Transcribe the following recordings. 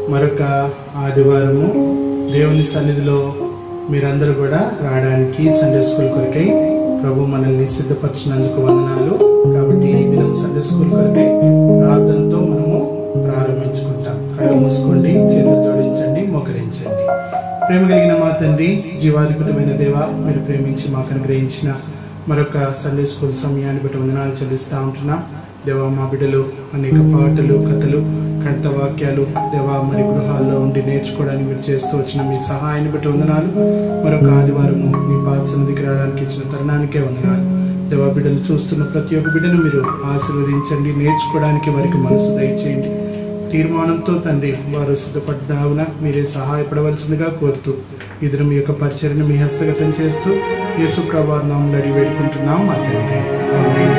మరొక ఆదివారము దేవుని సన్నిధిలో మీరందరూ కూడా రావడానికి సండే స్కూల్ కొరకై ప్రభు మనల్ని సిద్ధపరిచినందుకు వందనాలు కాబట్టి ఈ దినం సండే స్కూల్ కొరకై ప్రార్థనతో మనము ప్రారంభించుకుంటాం కళ్ళు మూసుకోండి చేతులు జోడించండి మోకరించండి ప్రేమ కలిగిన మా తండ్రి జీవాధిపతమైన దేవ మీరు ప్రేమించి మాకు అనుగ్రహించిన మరొక సండే స్కూల్ సమయాన్ని బట్టి వందనాలు చెల్లిస్తూ ఉంటున్నాం దేవా మా బిడ్డలు అనేక పాటలు కథలు కంట వాక్యాలు దేవా మరి గృహాల్లో ఉండి నేర్చుకోవడానికి మీరు చేస్తూ వచ్చిన మీ సహాయాన్ని బట్టి వందనాలు మరొక ఆదివారము మీ పాద సన్నిధికి రావడానికి ఇచ్చిన తరుణానికే వందనాలు దేవా బిడ్డలు చూస్తున్న ప్రతి ఒక్క బిడ్డను మీరు ఆశీర్వదించండి నేర్చుకోవడానికి వారికి మనసు దయచేయండి తీర్మానంతో తండ్రి వారు సిద్ధపడ్డావున మీరే సహాయపడవలసిందిగా కోరుతూ ఇద్దరు మీ యొక్క పరిచయను మీ హస్తగతం చేస్తూ యేసు ప్రభావ నామములు అడిగి వేడుకుంటున్నాం మా తండ్రి ఆమేన్.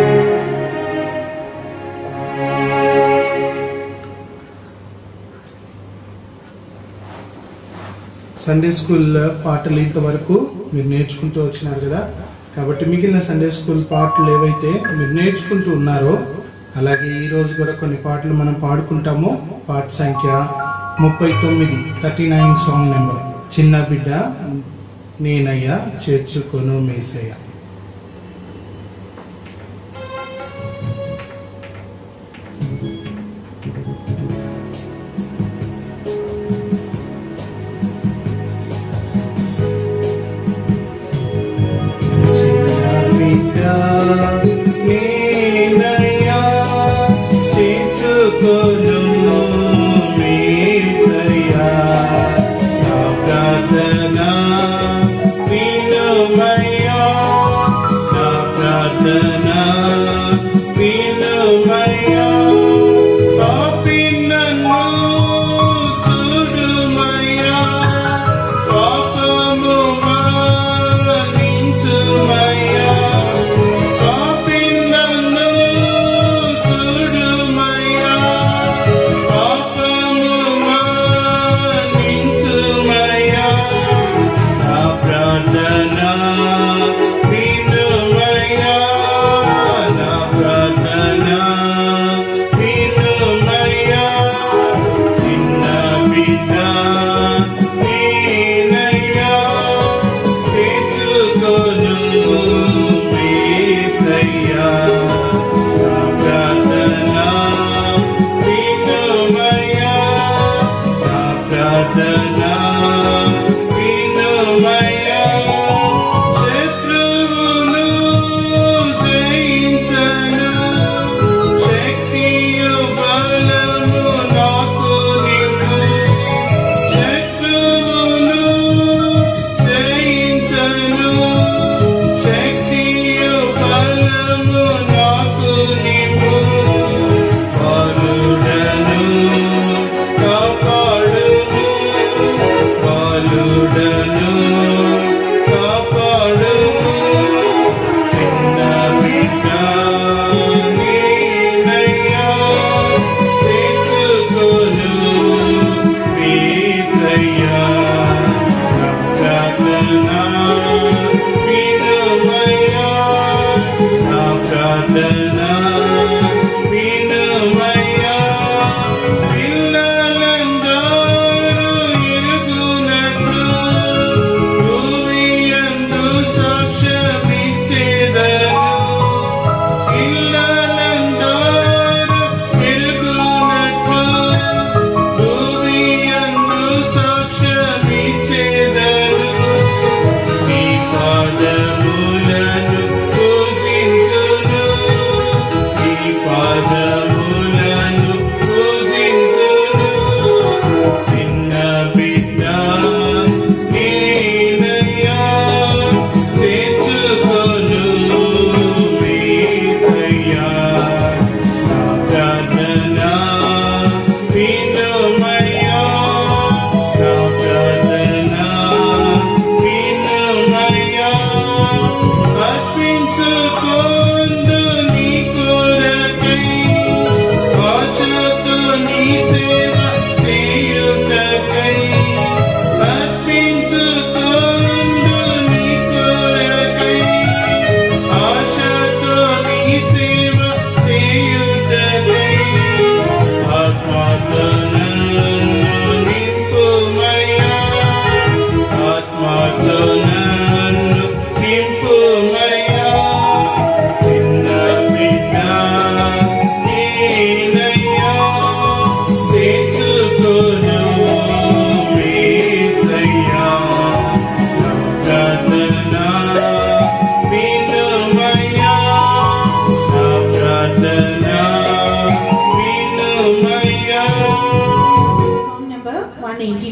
సండే స్కూల్ పాటలు ఇంతవరకు మీరు నేర్చుకుంటూ వచ్చినారు కదా కాబట్టి మిగిలిన సండే స్కూల్ పాటలు ఏవైతే మీరు నేర్చుకుంటూ ఉన్నారో అలాగే ఈ రోజు కూడా కొన్ని పాటలు మనం పాడుకుంటాము పాట సంఖ్య ముప్పై తొమ్మిది థర్టీ నైన్ సాంగ్ నెంబర్ చిన్న బిడ్డ నేనయ్యా చేర్చుకొను మేసయ్య చిన్న బిడ్డ నేనయ్యా చేర్చుకొను మేసయ్యా నా ప్రార్థన వినుమయ్యా నా ప్రార్థన వినుమయ్యా పాపి నన్ను చూడుమయ్యా పాపము మన్నించుమయ్యా పాపి నన్ను చూడుమయ్యా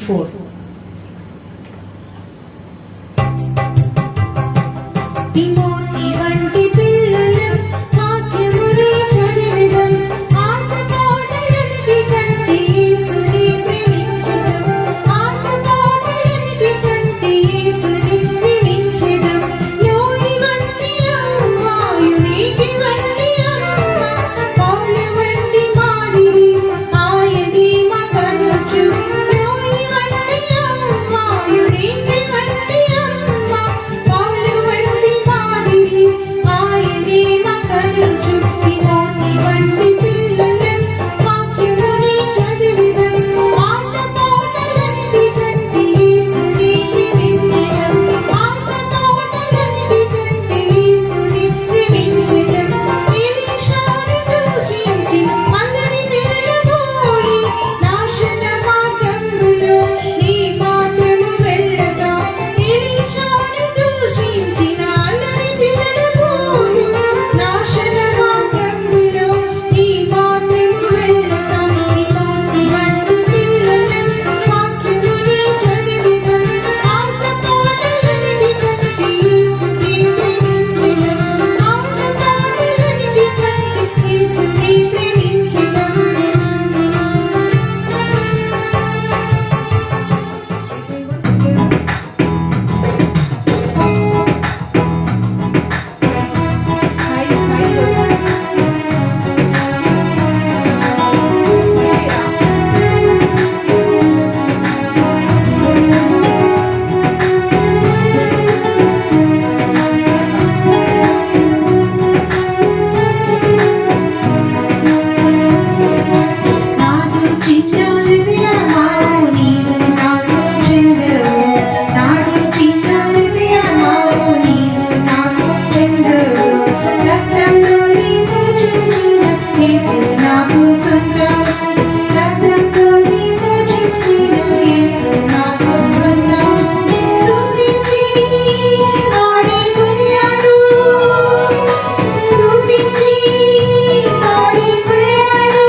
ఫోర్ తిమోతి వంటి పిల్లలం వాక్యమునే చదివిదం ఆటపాటలన్నిటి కంటే యేసుని ప్రేమించుదాం ఆటపాటలన్నిటి కంటే యేసుని ప్రేమించుదాం లోయి వంటి అమ్మాయునికి వంటి అమ్మ పాల వంటి మాదిరి ఆయనే మగనుచు లోయి వంటి అమ్మాయునికి వంటి అమ్మ పాల వంటి మాదిరి ఆయనే మగనుచు తిమోతి వంటి పిల్లలం వాక్యమునే చదివిదం ఆటపాటలన్నిటి కంటే యేసుని ప్రేమించుదాం ఆటపాటలన్నిటి కంటే యేసుని ప్రేమించుదాం ఎలీషాను దూషించి అందరి పిల్లలబోడి నాశన మార్గంలో నీ మాత్రము వెళ్ళగా ఎలీషాను దూషించిన అందరి పిల్లలబోడి నాశన మార్గంలో నీ మాత్రము వెళ్ళగా తిమోతి వంటి పిల్లలం వాక్యమునే చదివిదం ఆటపాటలన్నిటి కంటే యేసుని ప్రేమించుదాం ఆటపాటలన్నిటి కంటే యేసుని ప్రేమించుదాం నాదు చిన్న హృదయమా నీవు నాకు చెందవు నాదు చిన్న హృదయమా నీవు నాకు చెందవు రక్తంతో నీవు చించిన యేసు నాకు సొంతము రక్తంతో నీవు చించిన యేసు నాకు సొంతము స్తుతించి ఆడి కొనియాడు స్తుతించి ఆడి కొనియాడు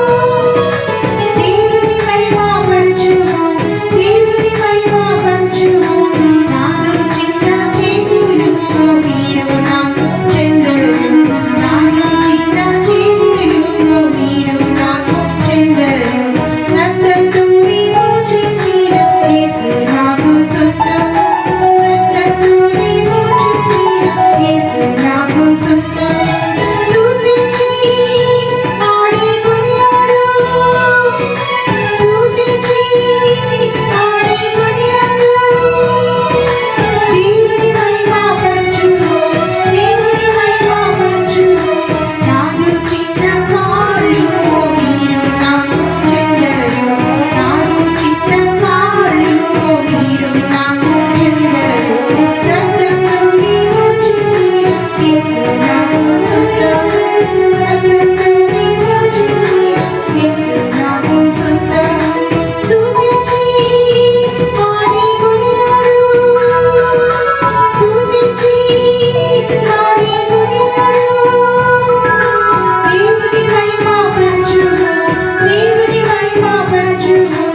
దేవుని మహిమపరచుము దేవుని మహిమపరచుము నాదు చిన్న చేతులు మీరు నాకు చెందరు నాదు చిన్న చేతులు మీరు నాకు చెందరు రక్తంతో విమోచించిన యేసు నాకు సొంతము రక్తంతో విమోచించిన యేసు నాకు సొంతము స్తుతించి ఆడి కొనియాడు స్తుతించి ఆడి కొనియాడు దేవుని మహిమపరచుము దేవుని మహిమపరచుము నాదు చిన్న కాళ్ళు మీరు నాకు చెందరు నాదు చిన్న కాళ్ళు మీరు నాకు చెందరు రక్తంతో విమోచించిన యేసు నాకు సొంతము రక్తంతో విమోచించిన యేసు నాకు సొంతము స్తుతించి ఆడి కొనియాడు స్తుతించి ఆడి కొనియాడు దేవుని మహిమపరచుము దేవుని మహిమపరచుము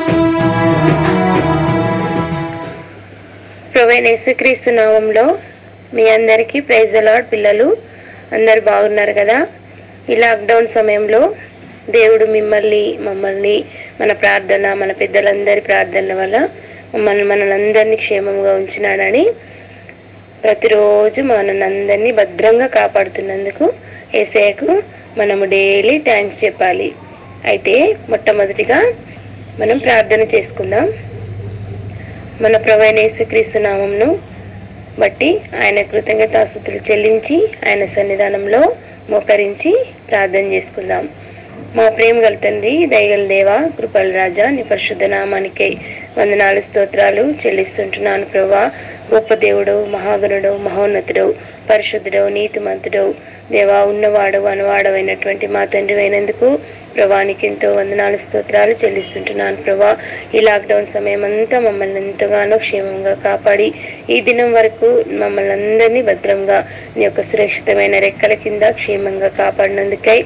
ప్రొవైన్ యేసుక్రీస్తు నామంలో మీ అందరికీ ప్రైజ్ అలాడ్ పిల్లలు అందరు బాగున్నారు కదా ఈ లాక్డౌన్ సమయంలో దేవుడు మిమ్మల్ని మమ్మల్ని మన ప్రార్థన మన పెద్దలందరి ప్రార్థనల వల్ల మమ్మల్ని మనలందరినీ క్షేమంగా ఉంచినాడని ప్రతిరోజు మనందరినీ భద్రంగా కాపాడుతున్నందుకు ఏసయ్యకు మనము డైలీ థ్యాంక్స్ చెప్పాలి అయితే మొట్టమొదటిగా మనం ప్రార్థన చేసుకుందాం మన ప్రవైన యేసుక్రీస్తు నామంను బట్టి ఆయన కృతజ్ఞతాస్థుతులు చెల్లించి ఆయన సన్నిధానంలో మోకరించి ప్రార్థన చేసుకుందాం మా ప్రేమ గల తండ్రి దయగల దేవ కృపల రాజా నీ పరిశుద్ధ నామానికై వందనాలు స్తోత్రాలు చెల్లిస్తుంటున్నాను ప్రభా గొప్ప దేవుడు మహాగణుడు మహోన్నతుడు పరిశుద్ధుడు నీతిమంతుడు దేవా ఉన్నవాడు అనవాడవైనటువంటి మా తండ్రి అయినందుకు ప్రభానికి ఎంతో వందనాలు స్తోత్రాలు చెల్లిస్తుంటున్నాను ప్రభా ఈ లాక్డౌన్ సమయం అంతా మమ్మల్ని ఎంతగానో క్షేమంగా కాపాడి ఈ దినం వరకు మమ్మల్ని అందరినీ భద్రంగా నీ యొక్క సురక్షితమైన రెక్కల కింద క్షేమంగా కాపాడినందుకై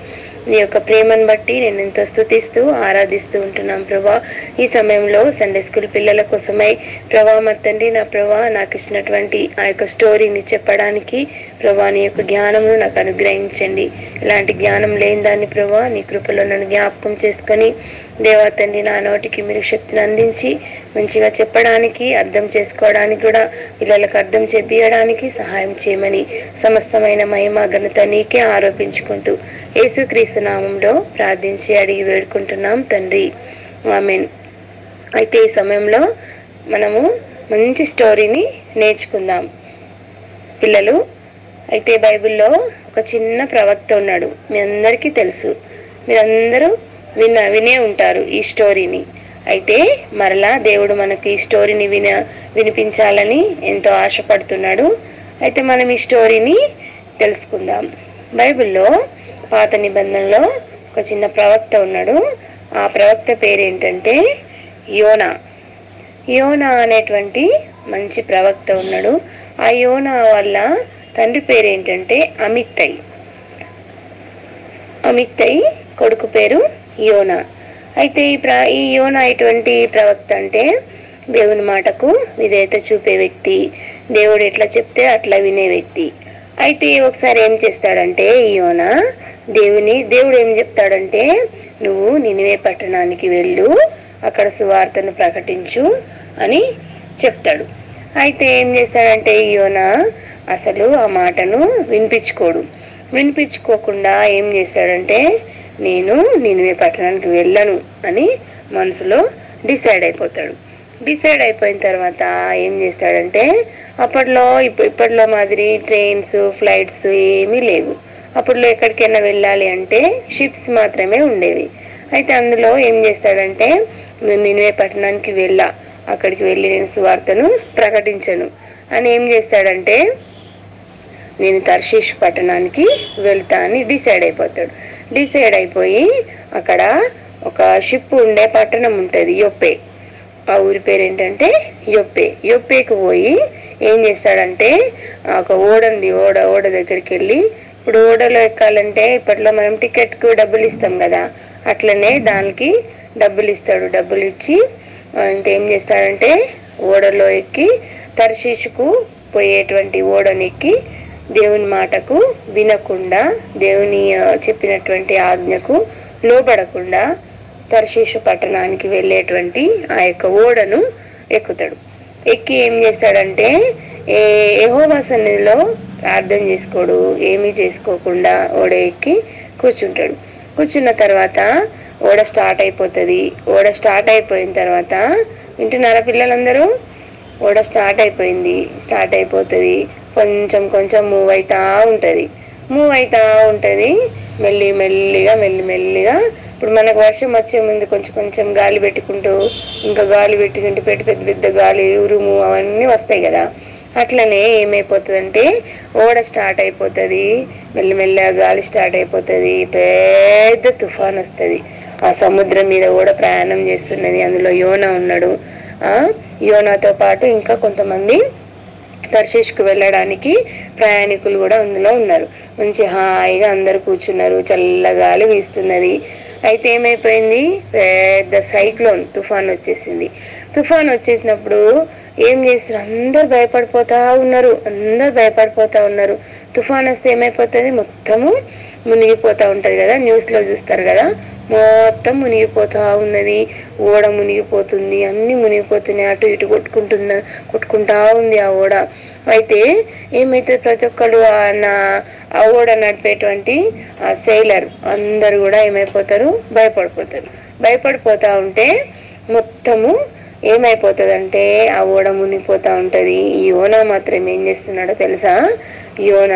నీ యొక్క ప్రేమను బట్టి నేను ఎంతో స్థుతిస్తూ ఆరాధిస్తూ ఉంటున్నాం ప్రభా ఈ సమయంలో సండే స్కూల్ పిల్లల కోసమై ప్రభా మరి తండ్రి నా ప్రభా నాకు ఇచ్చినటువంటి ఆ యొక్క స్టోరీని చెప్పడానికి ప్రభా నీ యొక్క జ్ఞానమును నాకు అనుగ్రహించండి ఇలాంటి జ్ఞానం లేని దాన్ని ప్రభా నీ కృపలో నన్ను జ్ఞాపకం చేసుకొని దేవా తండ్రి నా నోటికి మీరు శక్తిని అందించి మంచిగా చెప్పడానికి అర్థం చేసుకోవడానికి కూడా పిల్లలకు అర్థం చెప్పియడానికి సహాయం చేయమని సమస్తమైన మహిమ ఘనత నీకే ఆరోపించుకుంటూ యేసుక్రీస్తు నామంలో ప్రార్థించి అడిగి వేడుకుంటున్నాం తండ్రి ఆమెన్ అయితే ఈ సమయంలో మనము మంచి స్టోరీని నేర్చుకుందాం పిల్లలు అయితే బైబిల్లో ఒక చిన్న ప్రవక్త ఉన్నాడు మీ అందరికీ తెలుసు మీరందరూ విన్న వినే ఉంటారు ఈ స్టోరీని అయితే మరలా దేవుడు మనకి ఈ స్టోరీని విన వినిపించాలని ఎంతో ఆశపడుతున్నాడు అయితే మనం ఈ స్టోరీని తెలుసుకుందాం బైబిల్లో పాత నిబంధనలో ఒక చిన్న ప్రవక్త ఉన్నాడు ఆ ప్రవక్త పేరు ఏంటంటే యోనా యోనా అనేటువంటి మంచి ప్రవక్త ఉన్నాడు ఆ యోనా వల్ల తండ్రి పేరు ఏంటంటే అమిత్తయ్ అమిత్తయ్ కొడుకు పేరు యోనా అయితే ఈ ప్ర ఈ యోనా ఎటువంటి ప్రవక్త అంటే దేవుని మాటకు విధేయత చూపే వ్యక్తి దేవుడు ఎట్లా చెప్తే అట్లా వినే వ్యక్తి అయితే ఒకసారి ఏం చేస్తాడంటే ఈ యోనా దేవుని దేవుడు ఏం చెప్తాడంటే నువ్వు నినివే పట్టణానికి వెళ్ళు అక్కడ సువార్తను ప్రకటించు అని చెప్తాడు అయితే ఏం చేస్తాడంటే ఈ యోనా అసలు ఆ మాటను వినిపించుకోడు వినిపించుకోకుండా ఏం చేస్తాడంటే నేను నినివే పట్టణానికి వెళ్ళను అని మనసులో డిసైడ్ అయిపోతాడు డిసైడ్ అయిపోయిన తర్వాత ఏం చేస్తాడంటే అప్పట్లో ఇప్ప ఇప్పట్లో మాదిరి ట్రైన్స్ ఫ్లైట్స్ ఏమీ లేవు అప్పట్లో ఎక్కడికైనా వెళ్ళాలి అంటే షిప్స్ మాత్రమే ఉండేవి అయితే అందులో ఏం చేస్తాడంటే నేను నినివే పట్టణానికి వెళ్ళా అక్కడికి వెళ్ళి నేను సువార్తను ప్రకటించను అని ఏం చేస్తాడంటే నేను తర్షీష్ పట్టణానికి వెళ్తా అని డిసైడ్ అయిపోతాడు డిసైడ్ అయిపోయి అక్కడ ఒక షిప్ ఉండే పట్టణం ఉంటుంది యొప్పే ఆ ఊరి పేరు ఏంటంటే యొప్పే యొప్పేకి పోయి ఏం చేస్తాడంటే ఆ ఒక ఓడ ఉంది ఓడ ఓడ దగ్గరికి వెళ్ళి ఇప్పుడు ఓడలో ఎక్కాలంటే ఇప్పట్లో మనం టికెట్కు డబ్బులు ఇస్తాం కదా అట్లనే దానికి డబ్బులు ఇస్తాడు డబ్బులు ఇచ్చి ఇంత ఏం చేస్తాడంటే ఓడలో ఎక్కి తర్షీషుకు పోయేటువంటి ఓడను ఎక్కి దేవుని మాటకు వినకుండా దేవుని ఆ, చెప్పినటువంటి ఆజ్ఞకు లోబడకుండా తర్షీషు పట్టణానికి వెళ్ళేటువంటి ఆ యొక్క ఓడను ఎక్కుతాడు ఎక్కి ఏం చేస్తాడంటే ఏ యెహోవా సన్నిధిలో ప్రార్థన చేసుకోడు ఏమీ చేసుకోకుండా ఓడ ఎక్కి కూర్చుంటాడు కూర్చున్న తర్వాత ఓడ స్టార్ట్ అయిపోతుంది ఓడ స్టార్ట్ అయిపోయిన తర్వాత వింటున్నారా పిల్లలందరూ ఓడ స్టార్ట్ అయిపోయింది స్టార్ట్ అయిపోతుంది కొంచెం కొంచెం మూవ్ అవుతా ఉంటుంది మూవ్ అవుతా ఉంటుంది మెల్లి మెల్లిగా మెల్లి మెల్లిగా ఇప్పుడు మనకు వర్షం వచ్చే ముందు కొంచెం కొంచెం గాలి పెట్టుకుంటూ ఇంకా గాలి పెట్టుకుంటూ పెట్టి పెద్ద పెద్ద గాలి ఉరుము అవన్నీ వస్తాయి కదా అట్లనే ఏమైపోతుందంటే ఓడ స్టార్ట్ అయిపోతుంది మెల్లమెల్లగా గాలి స్టార్ట్ అయిపోతుంది పెద్ద తుఫాన్ వస్తుంది ఆ సముద్రం మీద కూడా ప్రయాణం చేస్తున్నది అందులో యోనా ఉన్నాడు ఆ యోనాతో పాటు ఇంకా కొంతమంది తర్షీష్కు వెళ్ళడానికి ప్రయాణికులు కూడా అందులో ఉన్నారు మంచి హాయిగా అందరు కూర్చున్నారు చల్లగాలి వీస్తున్నది అయితే ఏమైపోయింది పెద్ద సైక్లోన్ తుఫాన్ వచ్చేసింది తుఫాన్ వచ్చేసినప్పుడు ఏం చేస్తారు అందరు భయపడిపోతా ఉన్నారు అందరు భయపడిపోతా ఉన్నారు తుఫాన్ వస్తే ఏమైపోతుంది మొత్తము మునిగిపోతా ఉంటది కదా న్యూస్ లో చూస్తారు కదా మొత్తం మునిగిపోతా ఉన్నది ఓడ మునిగిపోతుంది అన్ని మునిగిపోతున్నాయి అటు ఇటు కొట్టుకుంటున్న కొట్టుకుంటా ఉంది ఆ ఓడ అయితే ఏమైతే ప్రతి ఒక్కరు ఆ నా- ఆ ఓడ నడిపేటువంటి ఆ సెయిలర్ అందరు కూడా ఏమైపోతారు భయపడిపోతారు భయపడిపోతా ఉంటే మొత్తము ఏమైపోతుందంటే ఆ ఓడ మునిగిపోతా ఉంటది ఈ యోనా మాత్రం ఏం చేస్తున్నాడో తెలుసా యోనా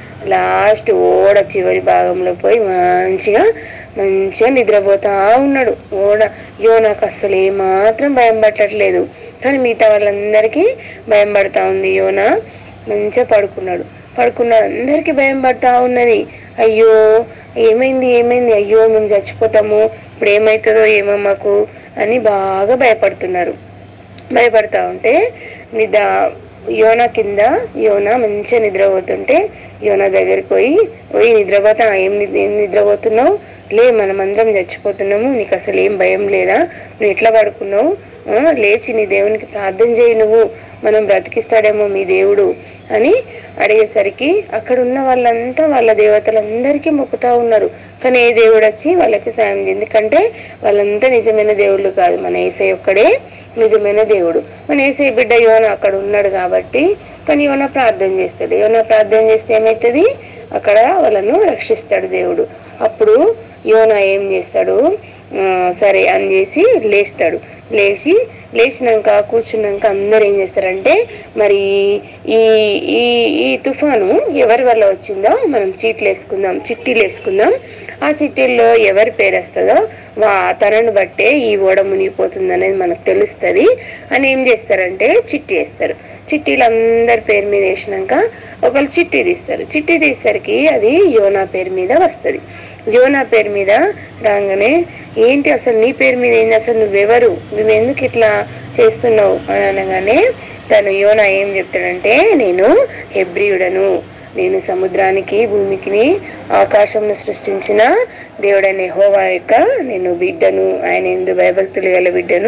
లాస్ట్ ఓడ చివరి భాగంలో పోయి మంచిగా మంచిగా నిద్రపోతా ఉన్నాడు ఓడ యోనాకు అస్సలు ఏమాత్రం భయం పట్టట్లేదు కానీ మిగతా వాళ్ళందరికీ భయం పడతా ఉంది యోనా మంచిగా పడుకున్నాడు పడుకున్నాడు అందరికీ భయం పడతా ఉన్నది అయ్యో ఏమైంది ఏమైంది అయ్యో మేము చచ్చిపోతాము ఇప్పుడు ఏమవుతుందో ఏమో మాకు అని బాగా భయపడుతున్నారు భయపడతా ఉంటే నిదా యోన కింద యోన మంచిగా నిద్రపోతుంటే యోన దగ్గరికి పోయి పోయి నిద్రపోతా ఏం ని- ఏం నిద్రపోతున్నావు లే మనం అందరం చచ్చిపోతున్నాము నీకు అసలు ఏం భయం లేదా నువ్వు ఎట్లా పడుకున్నావు ఆ, లేచి నీ దేవునికి ప్రార్థన చేయి నువ్వు మనం బ్రతికిస్తాడేమో మీ దేవుడు అని అడిగేసరికి అక్కడ ఉన్న వాళ్ళంతా వాళ్ళ దేవతలందరికీ మొక్కుతా ఉన్నారు కానీ ఏ దేవుడు వచ్చి వాళ్ళకి సాయం చేయండి ఎందుకంటే వాళ్ళంతా నిజమైన దేవుళ్ళు కాదు మన ఏసై ఒక్కడే నిజమైన దేవుడు మన ఏసై బిడ్డ యోన అక్కడ ఉన్నాడు కాబట్టి కానీ యోన ప్రార్థన చేస్తాడు యోన ప్రార్థన చేస్తే ఏమవుతుంది అక్కడ వాళ్ళను రక్షిస్తాడు దేవుడు అప్పుడు యోన ఏం చేస్తాడు ఆ, సరే అని చేసి లేస్తాడు లేచి లేచినాక కూర్చున్నాక అందరు ఏం చేస్తారంటే మరి ఈ ఈ ఈ తుఫాను ఎవరి వల్ల వచ్చిందో మనం చీట్లు వేసుకుందాం చిట్టీలు వేసుకుందాం ఆ చిట్టీల్లో ఎవరి పేరు వస్తుందో వా తనను బట్టే ఈ ఓడ మునిగిపోతుంది అనేది మనకు తెలుస్తుంది అని ఏం చేస్తారంటే చిట్టి వేస్తారు చిట్టీలు అందరి పేరు మీద వేసినాక ఒకళ్ళు చిట్టి తీస్తారు చిట్టి తీసేసరికి అది యోనా పేరు మీద వస్తుంది యోనా పేరు మీద రాగానే ఏంటి అసలు నీ పేరు మీద ఏంది అసలు నువ్వెవరు నువ్వెందుకు ఇట్లా చేస్తున్నావు అని అనగానే తను యోనా ఏం చెప్తాడంటే నేను హెబ్రియుడను నేను సముద్రానికి భూమికి ఆకాశంను సృష్టించిన దేవుడైన యెహోవా యొక్క నేను బిడ్డను ఆయన ఎందు భయభక్తులు గల బిడ్డను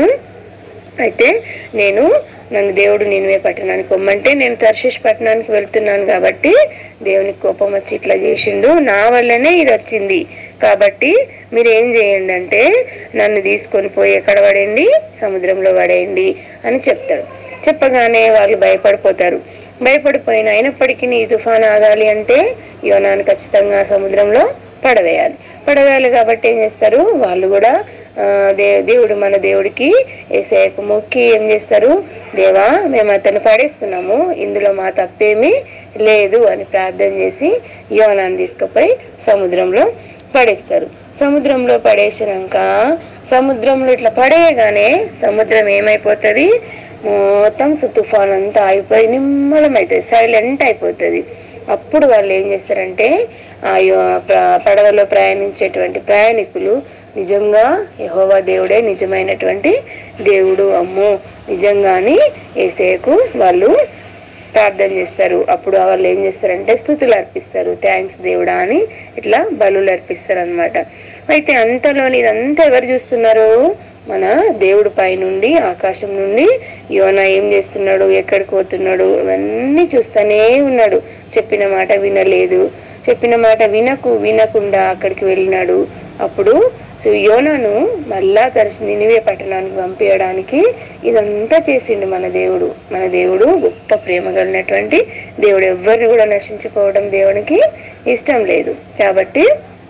అయితే నేను నన్ను దేవుడు నిన్వే పట్టణానికి పొమ్మంటే నేను తర్షిష్ పట్టణానికి వెళ్తున్నాను కాబట్టి దేవునికి కోపం వచ్చి ఇట్లా చేసిండు నా వల్లనే ఇది వచ్చింది కాబట్టి మీరు ఏం చేయండి అంటే నన్ను తీసుకొని పోయి ఎక్కడ పడేయండి సముద్రంలో పడేయండి అని చెప్తాడు చెప్పగానే వాళ్ళు భయపడిపోతారు భయపడిపోయిన అయినప్పటికీ ఈ తుఫాన్ ఆగాలి అంటే యోనాను ఖచ్చితంగా సముద్రంలో పడవేయాలి పడవేయాలి కాబట్టి ఏం చేస్తారు వాళ్ళు కూడా ఆ, దే దేవుడు మన దేవుడికి ఏసఐకు మొక్కి ఏం చేస్తారు దేవా మేము అతను పడేస్తున్నాము ఇందులో మా తప్పేమీ లేదు అని ప్రార్థన చేసి యోనాన్ని తీసుకుపోయి సముద్రంలో పడేస్తారు సముద్రంలో పడేసినాక సముద్రంలో ఇట్లా పడేయగానే సముద్రం ఏమైపోతుంది మొత్తం స- తుఫాన్ అంతా అయిపోయి నిమ్మలం అవుతుంది సైలెంట్ అయిపోతుంది అప్పుడు వాళ్ళు ఏం చేస్తారంటే ఆ యో- ప్ర- పడవలో ప్రయాణించేటువంటి ప్రయాణికులు నిజంగా యెహోవా దేవుడే నిజమైనటువంటి దేవుడు అమ్మో నిజంగాని ఏసేకు వాళ్ళు ప్రార్థన చేస్తారు అప్పుడు వాళ్ళు ఏం చేస్తారంటే స్థుతులు అర్పిస్తారు థ్యాంక్స్ దేవుడా అని ఇట్లా బలులు అర్పిస్తారు అనమాట అయితే అంతలోని ఇదంతా ఎవరు చూస్తున్నారు మన దేవుడు పైనుండి ఆకాశం నుండి యోన ఏం చేస్తున్నాడు ఎక్కడికి పోతున్నాడు ఇవన్నీ చూస్తూనే ఉన్నాడు చెప్పిన మాట వినలేదు చెప్పిన మాట వినకు వినకుండా అక్కడికి వెళ్ళినాడు అప్పుడు సో యోనాను మళ్ళా తరచి నినివే పట్టణానికి పంపించడానికి ఇదంతా చేసిండు మన దేవుడు మన దేవుడు గొప్ప ప్రేమ కలిగినటువంటి దేవుడు ఎవరిని కూడా నశించుకోవడం దేవునికి ఇష్టం లేదు కాబట్టి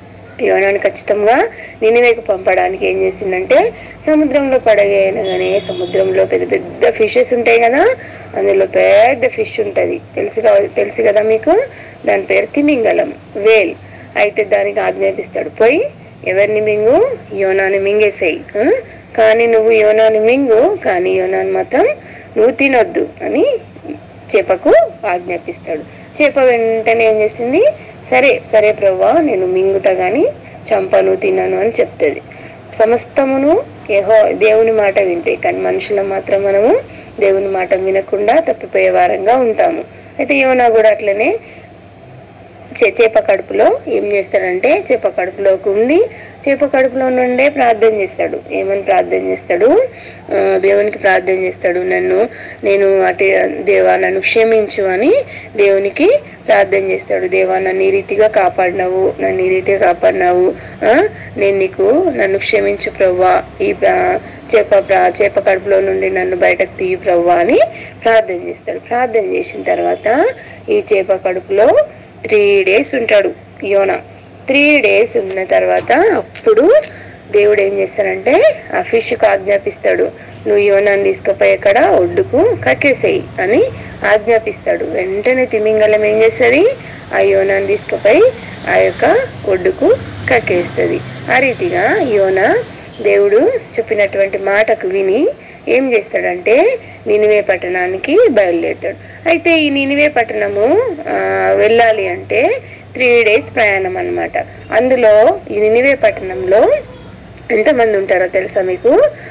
యోనాను ఖచ్చితంగా నినివేకు పంపడానికి ఏం చేసిందంటే సముద్రంలో పడగైనగానే సముద్రంలో పెద్ద పెద్ద ఫిషెస్ ఉంటాయి కదా అందులో పెద్ద ఫిష్ ఉంటుంది తెలుసు కా- తెలుసు కదా మీకు దాని పేరు తిమింగలం వేల్ అయితే దానికి ఆజ్ఞాపిస్తాడు పోయి ఎవరిని మింగు యోనాని మింగేసేయి ఆ? కానీ నువ్వు యోనాని మింగు కానీ యోనాని మాత్రం నువ్వు తినొద్దు అని చేపకు ఆజ్ఞాపిస్తాడు చేప వెంటనే ఏం చేసింది సరే సరే ప్రవ్వా నేను మింగుతా గాని చంపను తినను అని చెప్తుంది సమస్తమును ఏహో దేవుని మాట వింటే కానీ మనుషుల మాత్రం మనము దేవుని మాట వినకుండా తప్పిపోయే వారంగా ఉంటాము అయితే యోనా కూడా అట్లనే చే- చేప కడుపులో ఏం చేస్తాడంటే చేప కడుపులోకి ఉండి చేప కడుపులో నుండే ప్రార్థన చేస్తాడు ఏమని ప్రార్థన చేస్తాడు ఆ, దేవునికి ప్రార్థన చేస్తాడు నన్ను నేను అటు దేవా నన్ను క్షమించు అని దేవునికి ప్రార్థన చేస్తాడు దేవా నన్ను ఈ రీతిగా కాపాడినావు నన్ను ఈ రీతిగా కాపాడినావు ఆ, నేను నీకు నన్ను క్షమించు ప్రవ్వా ఈ ఆ, చేప ప్ర- చేప కడుపులో నుండి నన్ను బయటకు తీయి ప్రవ్వా అని ప్రార్థన చేస్తాడు ప్రార్థన చేసిన తర్వాత ఈ చేప కడుపులో త్రీ డేస్ ఉంటాడు యోన త్రీ డేస్ ఉన్న తర్వాత అప్పుడు దేవుడు ఏం చేస్తాడంటే ఆ ఫిష్కి ఆజ్ఞాపిస్తాడు నువ్వు యోనాన్ని తీసుకుపోయి అక్కడ ఒడ్డుకు కక్కేసేయి అని ఆజ్ఞాపిస్తాడు వెంటనే తిమింగలం ఏం చేస్తుంది ఆ యోనాన్ని తీసుకుపోయి ఆ యొక్క ఒడ్డుకు కక్కేస్తుంది ఆ రీతిగా యోన దేవుడు చెప్పినటువంటి మాటకు విని ఏం చేస్తాడంటే నినివే పట్టణానికి బయలుదేరుతాడు అయితే ఈ నినివే పట్టణము ఆ, వెళ్ళాలి అంటే త్రీ డేస్ ప్రయాణం అన్నమాట అందులో ఈ నినివే పట్టణంలో ఎంతమంది ఉంటారో తెలుసా మీకు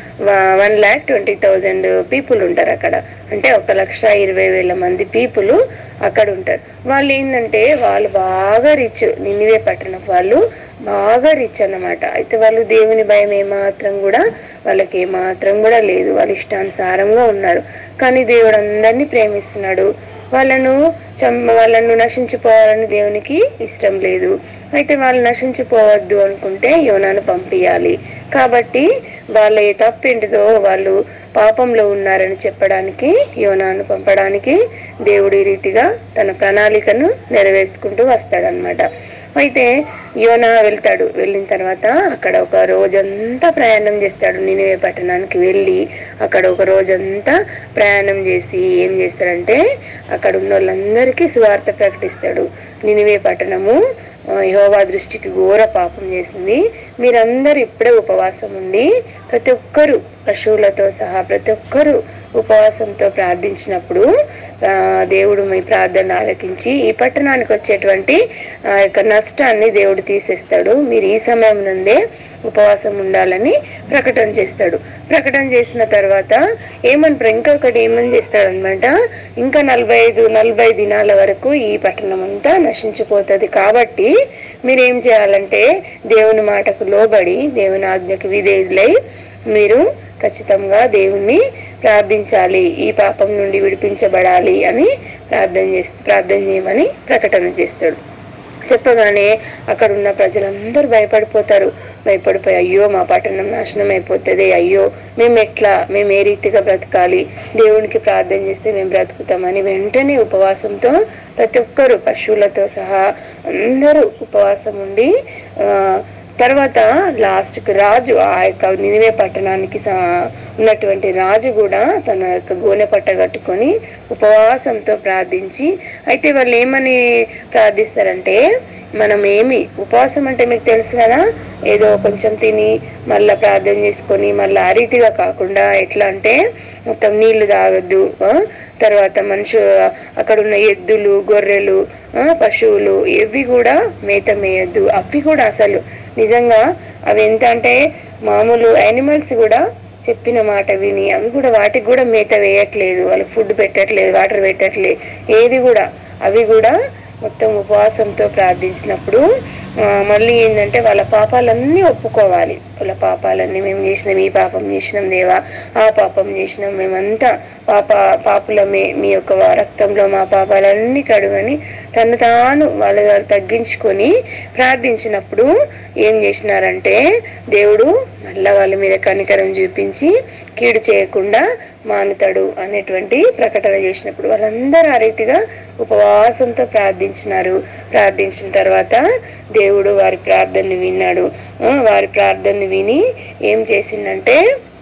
one lakh twenty thousand people ఉంటారు అక్కడ అంటే ఒక లక్ష ఇరవై వేల మంది పీపుల్ అక్కడ ఉంటారు వాళ్ళు ఏంటంటే వాళ్ళు బాగా రిచ్ నినివే పట్టణం వాళ్ళు బాగా రిచ్ అన్నమాట అయితే వాళ్ళు దేవుని భయం ఏమాత్రం కూడా వాళ్ళకి ఏమాత్రం కూడా లేదు వాళ్ళ ఇష్టానుసారంగా ఉన్నారు కానీ దేవుడు అందరినీ ప్రేమిస్తున్నాడు వాళ్ళను చంప వాళ్ళను నశించిపోవాలని దేవునికి ఇష్టం లేదు అయితే వాళ్ళు నశించిపోవద్దు అనుకుంటే యోనాను పంపించాలి కాబట్టి వాళ్ళ ఏ తప్పేంటిదో వాళ్ళు పాపంలో ఉన్నారని చెప్పడానికి యోనాను పంపడానికి దేవుడి రీతిగా తన ప్రణాళికను నెరవేర్చుకుంటూ వస్తాడనమాట అయితే యోనా వెళ్తాడు వెళ్ళిన తర్వాత అక్కడ ఒక రోజంతా ప్రయాణం చేస్తాడు నినివే పట్టణానికి వెళ్ళి అక్కడ ఒక రోజంతా ప్రయాణం చేసి ఏం చేస్తాడంటే అక్కడ ఉన్న వాళ్ళందరికీ సువార్త ప్రకటిస్తాడు నినివే పట్టణము ఆ, యెహోవా దృష్టికి ఘోర పాపం చేసింది మీరందరూ ఇప్పుడే ఉపవాసం ఉండి ప్రతి ఒక్కరు పశువులతో సహా ప్రతి ఒక్కరు ఉపవాసంతో ప్రార్థించినప్పుడు ఆ, దేవుడు మీ ప్రార్థన ఆలకించి ఈ పట్టణానికి వచ్చేటువంటి ఆ యొక్క నష్టాన్ని దేవుడు తీసేస్తాడు మీరు ఈ సమయం నుండే ఉపవాసం ఉండాలని ప్రకటన చేస్తాడు ప్రకటన చేసిన తర్వాత ఏమని ప్ర- ఇంకొకటి ఏమని చేస్తాడు అనమాట ఇంకా నలభై ఐదు నలభై దినాల వరకు ఈ పట్టణం అంతా నశించిపోతుంది కాబట్టి మీరు ఏం చేయాలంటే దేవుని మాటకు లోబడి దేవుని ఆజ్ఞకు విధేయులై మీరు ఖచ్చితంగా దేవుణ్ణి ప్రార్థించాలి ఈ పాపం నుండి విడిపించబడాలి అని ప్రార్థన చేసి ప్రార్థన చేయమని ప్రకటన చేస్తాడు చెప్పగానే అక్కడ ఉన్న ప్రజలందరూ భయపడిపోతారు భయపడిపోయి అయ్యో మా పట్టణం నాశనం అయిపోతుంది అయ్యో మేము ఎట్లా మేము ఏ రీతిగా బ్రతకాలి దేవునికి ప్రార్థన చేస్తే మేము బ్రతుకుతామని వెంటనే ఉపవాసంతో ప్రతి ఒక్కరు పశువులతో సహా అందరూ ఉపవాసం ఉండి ఆ, తర్వాత లాస్ట్కి రాజు ఆ యొక్క నినివే పట్టణానికి స- ఉన్నటువంటి రాజు కూడా తన యొక్క గోనె పట్ట కట్టుకొని ఉపవాసంతో ప్రార్థించి అయితే వాళ్ళు ఏమని ప్రార్థిస్తారంటే మనం ఏమి ఉపవాసం అంటే మీకు తెలుసు కదా ఏదో కొంచెం తిని మళ్ళీ ప్రార్థన చేసుకొని మళ్ళీ ఆ రీతిగా కాకుండా ఎట్లా అంటే మొత్తం నీళ్లు తాగొద్దు ఆ? తర్వాత మనుషు అక్కడ ఉన్న ఎద్దులు గొర్రెలు ఆ, పశువులు ఇవి కూడా మేత మేయొద్దు అవి కూడా అసలు నిజంగా అవి ఎంత అంటే మామూలు యానిమల్స్ కూడా చెప్పిన మాట విని అవి కూడా వాటికి కూడా మేత వేయట్లేదు వాళ్ళకి ఫుడ్ పెట్టట్లేదు వాటర్ పెట్టట్లేదు ఏది కూడా అవి కూడా మొత్తం ఉపవాసంతో ప్రార్థించినప్పుడు ఆ, మళ్ళీ ఏంటంటే వాళ్ళ పాపాలన్నీ ఒప్పుకోవాలి వాళ్ళ పాపాలన్నీ మేము చేసినాం ఈ పాపం చేసినాం దేవా ఆ పాపం చేసినాం మేమంతా పాప పాపులమే మీ యొక్క రక్తంలో మా పాపాలన్నీ కడుగని తను తాను వాళ్ళ వాళ్ళు తగ్గించుకొని ప్రార్థించినప్పుడు ఏం చేసినారంటే దేవుడు మళ్ళా వాళ్ళ మీద కనికరం చూపించి కీడు చేయకుండా మానుతాడు అనేటువంటి ప్రకటన చేసినప్పుడు వాళ్ళందరూ ఆ రీతిగా ఉపవాసంతో ప్రార్థించినారు ప్రార్థించిన తర్వాత దేవుడు వారి ప్రార్థనని విన్నాడు ఆ, వారి ప్రార్థనని విని ఏం చేసిందంటే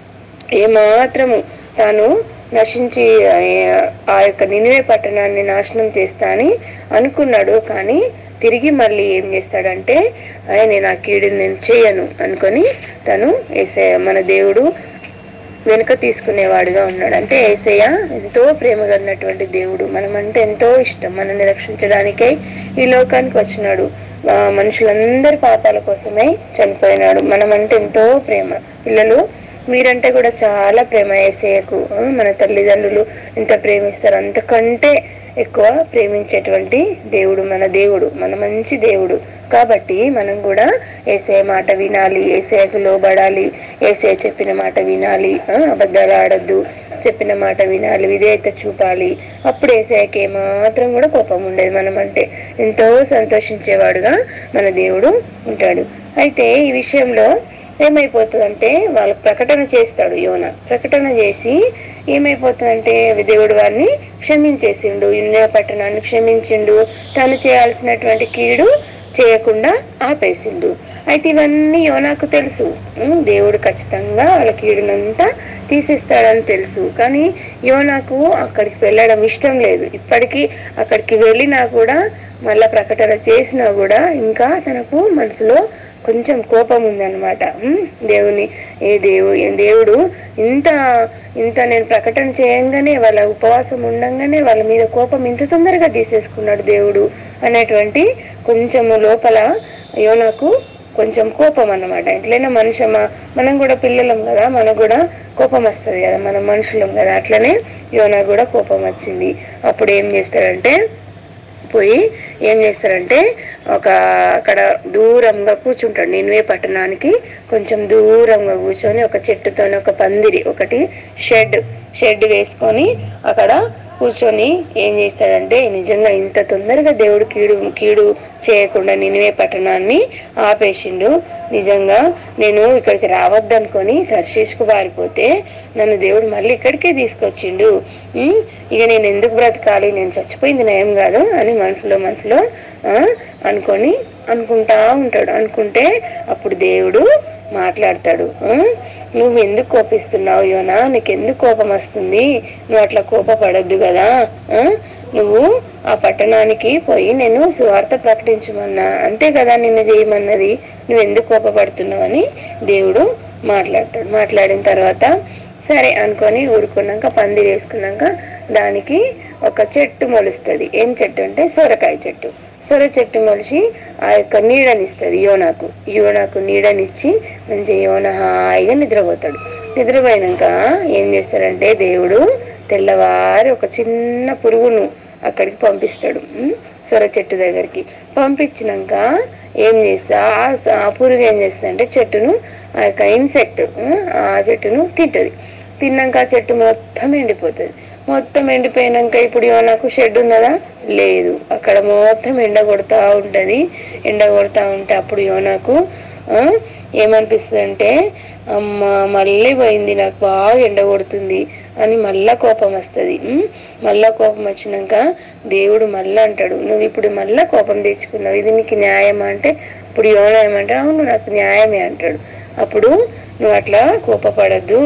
ఏమాత్రము తాను నశించి ఆ- ఆ యొక్క నినివే పట్టణాన్ని నాశనం చేస్తా అని అనుకున్నాడు కానీ తిరిగి మళ్ళీ ఏం చేస్తాడంటే "అయ్య, నేను ఆ కీడుని నేను చేయను అనుకొని తను ఏసే మన దేవుడు వెనుక తీసుకునేవాడుగా ఉన్నాడు అంటే ఏసయ్య ఎంతో ప్రేమ కలిగినటువంటి దేవుడు మనమంటే ఎంతో ఇష్టం మనల్ని రక్షించడానికై ఈ లోకానికి వచ్చినాడు ఆ, మనుషులందరి పాపాల కోసమై చనిపోయినాడు మనమంటే ఎంతో ప్రేమ పిల్లలు మీరంటే కూడా చాలా ప్రేమ ఏసయ్యకు ఆ, మన తల్లిదండ్రులు ఎంత ప్రేమిస్తారు అంతకంటే ఎక్కువ ప్రేమించేటువంటి దేవుడు మన దేవుడు మన మంచి దేవుడు కాబట్టి మనం కూడా ఏసే మాట వినాలి ఏసయ్యకు లోబడాలి ఏసయ్య చెప్పిన మాట వినాలి ఆ, అబద్ధాలు ఆడద్దు చెప్పిన మాట వినాలి విధేయత చూపాలి అప్పుడు ఏసయ్యకి ఏమాత్రం కూడా కోపం ఉండేది మనం అంటే ఎంతో సంతోషించేవాడుగా మన దేవుడు ఉంటాడు అయితే ఈ విషయంలో ఏమైపోతుందంటే వాళ్ళు ప్రకటన చేస్తాడు యోన ప్రకటన చేసి ఏమైపోతుందంటే దేవుడు వారిని క్షమించేసిండు ఇన్న పట్టణాన్ని క్షమించిండు తను చేయాల్సినటువంటి కీడు చేయకుండా ఆపేసిండు అయితే ఇవన్నీ యోనాకు తెలుసు ఉమ్, దేవుడు ఖచ్చితంగా వాళ్ళ కీడునంతా తీసేస్తాడని తెలుసు కానీ యోనాకు అక్కడికి వెళ్ళడం ఇష్టం లేదు ఇప్పటికీ అక్కడికి వెళ్ళినా కూడా మళ్ళా ప్రకటన చేసినా కూడా ఇంకా తనకు మనసులో కొంచెం కోపం ఉందన్నమాట ఉమ్, దేవుని ఏ దేవు ఏ దేవుడు ఇంత ఇంత నేను ప్రకటన చేయంగానే వాళ్ళ ఉపవాసం ఉండంగానే వాళ్ళ మీద కోపం ఇంత తొందరగా తీసేసుకున్నాడు దేవుడు అనేటువంటి కొంచెము లోపల యోనాకు కొంచెం కోపం అన్నమాట ఎట్లయినా మనిషి మనం కూడా పిల్లలం కదా మనకు కూడా కోపం వస్తుంది కదా మనం మనుషులం కదా అట్లనే యోనా కూడా కోపం వచ్చింది అప్పుడు ఏం చేస్తాడంటే పోయి ఏం చేస్తారంటే ఒక అక్కడ దూరంగా కూర్చుంటాడు నిన్వే పట్టణానికి కొంచెం దూరంగా కూర్చొని ఒక చెట్టుతోని ఒక పందిరి ఒకటి షెడ్ షెడ్ వేసుకొని అక్కడ కూర్చొని ఏం చేస్తాడంటే నిజంగా ఇంత తొందరగా దేవుడు కీడు కీడు చేయకుండా నినివే పట్టణాన్ని ఆపేసిండు నిజంగా నేను ఇక్కడికి రావద్దనుకొని తర్శీసుకు పారిపోతే నన్ను దేవుడు మళ్ళీ ఇక్కడికే తీసుకొచ్చిండు ఉమ్, ఇక నేను ఎందుకు బ్రతకాలి నేను చచ్చిపోయింది నయం కాదు అని మనసులో మనసులో ఆ, అనుకొని అనుకుంటా ఉంటాడు అనుకుంటే అప్పుడు దేవుడు మాట్లాడతాడు ఆ, నువ్వు ఎందుకు కోపిస్తున్నావు యోనా నీకు ఎందుకు కోపం వస్తుంది నువ్వు అట్లా కోపపడద్దు కదా ఆ? నువ్వు ఆ పట్టణానికి పోయి నేను సువార్త ప్రకటించమన్నా అంతే కదా నిన్ను చేయమన్నది నువ్వు ఎందుకు కోపపడుతున్నావు అని దేవుడు మాట్లాడతాడు మాట్లాడిన తర్వాత సరే అనుకొని ఊరుకున్నాక పందిరి వేసుకున్నాక దానికి ఒక చెట్టు మొలుస్తుంది ఏం చెట్టు అంటే సొరకాయ చెట్టు సొర చెట్టు మొలిచి ఆ యొక్క నీడనిస్తుంది యోనాకు యోనాకు నీడనిచ్చి మంచి యోన హాయిగా నిద్రపోతాడు నిద్రపోయినాక ఏం చేస్తాడంటే దేవుడు తెల్లవారి ఒక చిన్న పురుగును అక్కడికి పంపిస్తాడు ఉమ్, సొర చెట్టు దగ్గరికి పంపించినాక ఏం చేస్తా ఆ స- ఆ పురుగు ఏం చేస్తుంది అంటే చెట్టును ఆ యొక్క ఇన్సెక్ట్ ఆ చెట్టును తింటది తిన్నాక ఆ చెట్టు మొత్తం ఎండిపోతుంది మొత్తం ఎండిపోయినాక ఇప్పుడు నాకు షెడ్ ఉన్నదా లేదు అక్కడ మొత్తం ఎండ కొడతా ఉంటది ఎండ కొడతా ఉంటే అప్పుడు యోనాకు ఆ, ఏమనిపిస్తుంది అంటే అమ్మ మళ్ళీ పోయింది నాకు బాగా ఎండ కొడుతుంది అని మళ్ళా కోపం వస్తుంది మళ్ళా కోపం వచ్చినాక దేవుడు మళ్ళా అంటాడు నువ్వు ఇప్పుడు మళ్ళా కోపం తెచ్చుకున్నావు ఇది నీకు న్యాయమా అంటే ఇప్పుడు యోనా ఏమంటే అవును నాకు న్యాయమే అంటాడు అప్పుడు నువ్వు అట్లా కోపపడద్దు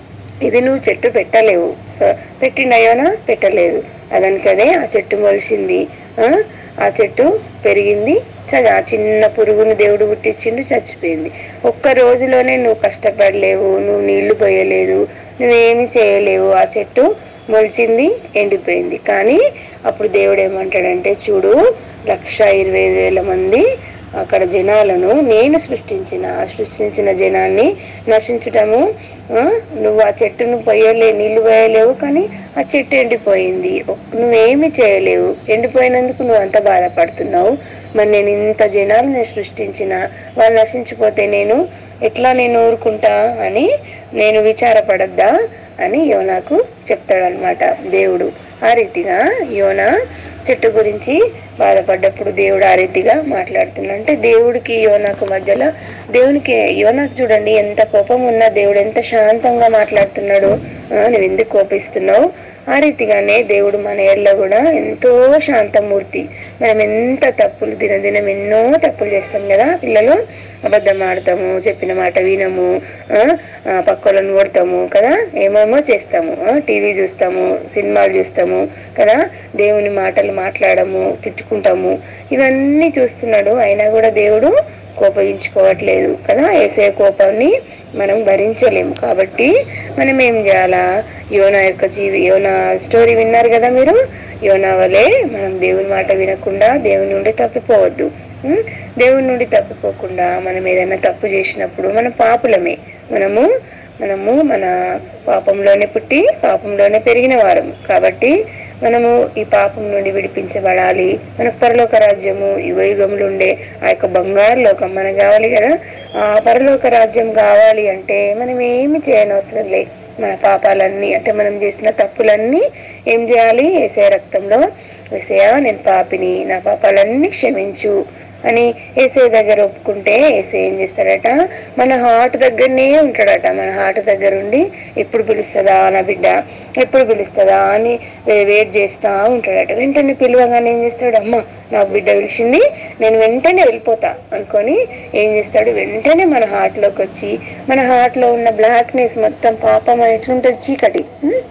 ఇది నువ్వు చెట్టు పెట్టలేవు సో పెట్టిండయోనా పెట్టలేదు అదనికదే ఆ చెట్టు మొలిసింది ఆ? ఆ చెట్టు పెరిగింది చ- ఆ చిన్న పురుగును దేవుడు పుట్టించిండు చచ్చిపోయింది ఒక్క రోజులోనే నువ్వు కష్టపడలేవు నువ్వు నీళ్లు పోయలేదు నువ్వేమి చేయలేవు ఆ చెట్టు మొలిచింది ఎండిపోయింది కానీ అప్పుడు దేవుడు ఏమంటాడంటే చూడు లక్ష ఇరవై ఐదు వేల మంది అక్కడ జనాలను నేను సృష్టించిన ఆ సృష్టించిన జనాన్ని నశించటము ఆ, నువ్వు ఆ చెట్టును పోయలే నీళ్లు పోయలేవు కానీ ఆ చెట్టు ఎండిపోయింది ఒక్- నువ్వేమి చేయలేవు ఎండిపోయినందుకు నువ్వు అంత బాధపడుతున్నావు మరి నేను ఇంత జనాలు నేను సృష్టించిన వాళ్ళు నశించిపోతే నేను ఎట్లా నేను ఊరుకుంటా అని నేను విచారపడద్దా అని యోనాకు చెప్తాడనమాట దేవుడు ఆ రీతిగా యోనా చెట్టు గురించి బాధపడ్డప్పుడు దేవుడు ఆ రీతిగా మాట్లాడుతున్నాడు అంటే దేవుడికి యోనాకు మధ్యలో దేవునికి యోనాకు చూడండి ఎంత కోపం ఉన్నా దేవుడు ఎంత శాంతంగా మాట్లాడుతున్నాడు ఆ, నువ్వు ఎందుకు కోపిస్తున్నావు ఆ రీతిగానే దేవుడు మన ఏళ్ళ కూడా ఎంతో శాంతమూర్తి మనం ఎంత తప్పులు దినదినం ఎన్నో తప్పులు చేస్తాం కదా పిల్లలు అబద్ధం ఆడతాము చెప్పిన మాట వినము ఆ, ఆ, పక్కలను కొడతాము కదా ఏమేమో చేస్తాము టీవీ చూస్తాము సినిమాలు చూస్తాము కదా దేవుని మాటలు మాట్లాడము తిట్టుకుంటాము ఇవన్నీ చూస్తున్నాడు అయినా కూడా దేవుడు కోపగించుకోవట్లేదు కదా వేసే కోపాన్ని మనం భరించలేము కాబట్టి మనం ఏం చేయాలా యోనా యొక్క జీవి యోనా స్టోరీ విన్నారు కదా మీరు యోనా వలె మనం దేవుని మాట వినకుండా దేవుని నుండి తప్పిపోవద్దు ఉం? దేవుని నుండి తప్పిపోకుండా మనం ఏదైనా తప్పు చేసినప్పుడు మనం పాపులమే మనము మనము మన పాపంలోనే పుట్టి పాపంలోనే పెరిగిన వారం కాబట్టి మనము ఈ పాపం నుండి విడిపించబడాలి మనకు పరలోక రాజ్యము యుగ యుగములు ఉండే ఆ యొక్క బంగారు లోకం మనకు కావాలి కదా ఆ పరలోక రాజ్యం కావాలి అంటే మనం ఏమి చేయనవసరం లే మన పాపాలన్నీ అంటే మనం చేసిన తప్పులన్నీ ఏం చేయాలి ఏసే రక్తంలో ఏసయా నేను పాపిని నా పాపాలన్నీ క్షమించు అని ఏసే దగ్గర ఒప్పుకుంటే ఏసే ఏం చేస్తాడట మన హార్ట్ దగ్గరనే ఉంటాడట మన హార్ట్ దగ్గర ఉండి ఎప్పుడు పిలుస్తుందా నా బిడ్డ ఎప్పుడు పిలుస్తుందా అని వే- వెయిట్ చేస్తా ఉంటాడట వెంటనే పిలవగానే ఏం చేస్తాడు అమ్మ నాకు బిడ్డ పిలిచింది నేను వెంటనే వెళ్ళిపోతా అనుకొని ఏం చేస్తాడు వెంటనే మన హార్ట్లోకి వచ్చి మన హార్ట్లో ఉన్న బ్లాక్నెస్ మొత్తం పాపం అనేటువంటి చీకటి ఉం?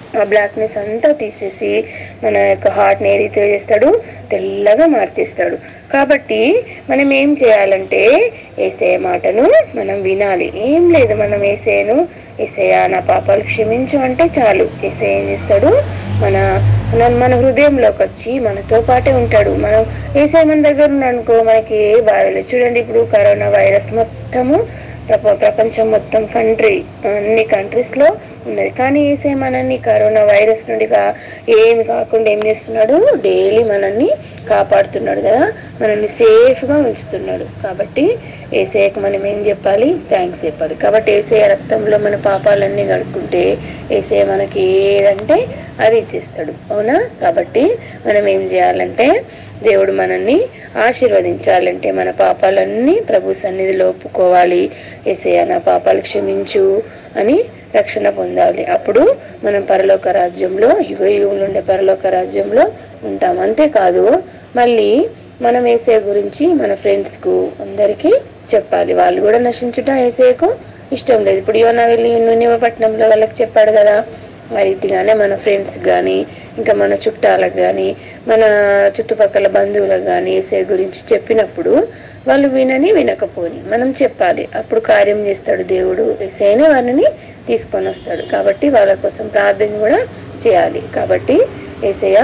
ఆ బ్లాక్నెస్ అంతా తీసేసి మన యొక్క హార్ట్ని ఏదైతే చేస్తాడు తెల్లగా మార్చేస్తాడు కాబట్టి మనం ఏం చేయాలంటే ఏసే మాటను మనం వినాలి ఏం లేదు మనం ఏసేను ఏసయ్య నా పాపాలు క్షమించు అంటే చాలు ఏసే ఏం చేస్తాడు మన మన మన హృదయంలోకి వచ్చి మనతో పాటే ఉంటాడు మనం ఏసే మన దగ్గర ఉన్నాడు అనుకో మనకి ఏ బాధ లేదు చూడండి ఇప్పుడు కరోనా వైరస్ మొత్తము ప్రప ప్రపంచం మొత్తం కంట్రీ అన్ని కంట్రీస్లో ఉన్నది కానీ ఏసే మనల్ని కరోనా వైరస్ నుండి కా ఏమి కాకుండా ఏం చేస్తున్నాడు డైలీ మనల్ని కాపాడుతున్నాడు కదా మనల్ని సేఫ్గా ఉంచుతున్నాడు కాబట్టి ఏసఐకి మనం ఏం చెప్పాలి థ్యాంక్స్ చెప్పాలి కాబట్టి ఏసఐ రక్తంలో మన పాపాలన్నీ కడుక్కుంటే ఏసఐ మనకి ఏదంటే అది ఇచ్చేస్తాడు అవునా కాబట్టి మనం ఏం చేయాలంటే దేవుడు మనల్ని ఆశీర్వదించాలంటే మన పాపాలన్నీ ప్రభు సన్నిధిలో ఒప్పుకోవాలి ఏసయ్య నా పాపాలు క్షమించు అని రక్షణ పొందాలి అప్పుడు మనం పరలోక రాజ్యంలో యుగ యుగంలో ఉండే పరలోక రాజ్యంలో ఉంటాం అంతేకాదు మళ్ళీ మనం ఏసే గురించి మన ఫ్రెండ్స్కు అందరికీ చెప్పాలి వాళ్ళు కూడా నశించుట ఏసేకు ఇష్టం లేదు ఇప్పుడు యోనా వెళ్ళి నివపట్నంలో వాళ్ళకి చెప్పాడు కదా ఆ రీతిగానే మన ఫ్రెండ్స్ కానీ ఇంకా మన చుట్టాలకు కానీ మన చుట్టుపక్కల బంధువులకు కానీ ఏసే గురించి చెప్పినప్పుడు వాళ్ళు వినని వినకపోని మనం చెప్పాలి అప్పుడు కార్యం చేస్తాడు దేవుడు ఏసైనే వాళ్ళని తీసుకొని వస్తాడు కాబట్టి వాళ్ళ కోసం ప్రార్థన కూడా చేయాలి కాబట్టి ఏసయ్య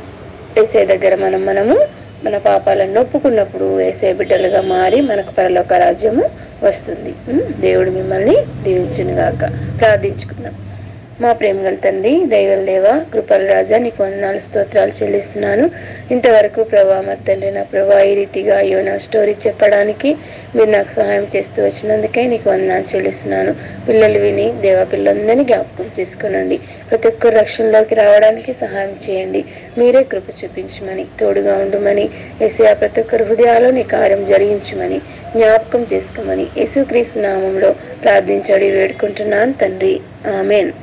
ఏసే దగ్గర మనం మనము మన పాపాలను ఒప్పుకున్నప్పుడు వేసే బిడ్డలుగా మారి మనకు పరలోక రాజ్యము వస్తుంది ఉమ్, దేవుడు మిమ్మల్ని దీవించునుగాక ప్రార్థించుకుందాం మా ప్రేమగల తండ్రి దయగల దేవ కృపల రాజా నీకు వందనాలు స్తోత్రాలు చెల్లిస్తున్నాను ఇంతవరకు ప్రభా మరి తండ్రి నా ప్రభా ఈ రీతిగా అయ్యో నా స్టోరీ చెప్పడానికి మీరు నాకు సహాయం చేస్తూ వచ్చినందుకే నీకు వందనాలు చెల్లిస్తున్నాను పిల్లలు విని దేవ పిల్లలందరినీ జ్ఞాపకం చేసుకోనండి ప్రతి ఒక్కరు రక్షణలోకి రావడానికి సహాయం చేయండి మీరే కృప చూపించమని తోడుగా ఉండమని ఏసయా ప్రతి ఒక్కరి హృదయాల్లో నీ కార్యం జరిగించమని జ్ఞాపకం చేసుకోమని యేసుక్రీస్తు నామంలో ప్రార్థించడి వేడుకుంటున్నాను తండ్రి ఆమెన్